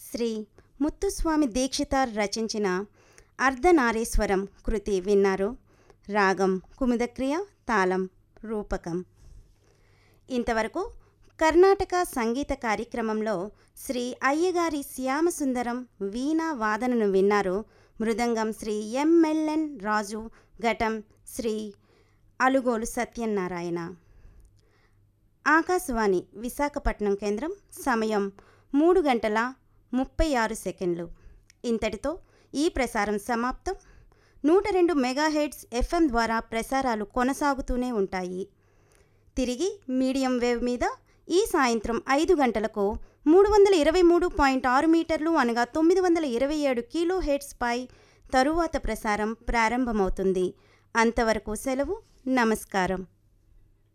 శ్రీ ముత్తుస్వామి దీక్షితార్ రచించిన అర్ధనారీశ్వరం కృతి విన్నారు రాగం కుముదక్రియ తాళం రూపకం ఇంతవరకు కర్ణాటక సంగీత కార్యక్రమంలో శ్రీ అయ్యగారి శ్యామసుందరం వీణా వాదనను విన్నారు మృదంగం శ్రీ ఎంఎల్ఎన్ రాజు ఘటం శ్రీ అలుగోలు సత్యనారాయణ ఆకాశవాణి విశాఖపట్నం కేంద్రం సమయం మూడు గంటల ముప్పై ఆరు సెకండ్లు ఇంతటితో ఈ ప్రసారం సమాప్తం నూట రెండు మెగాహెడ్స్ ఎఫ్ఎం ద్వారా ప్రసారాలు కొనసాగుతూనే ఉంటాయి తిరిగి మీడియం వేవ్ మీద ఈ సాయంత్రం ఐదు గంటలకు మూడు వందల ఇరవై మూడు పాయింట్ ఆరు మీటర్లు అనగా తొమ్మిది వందల ఇరవై ఏడు కిలో హెడ్స్పై తరువాత ప్రసారం ప్రారంభమవుతుంది అంతవరకు సెలవు నమస్కారం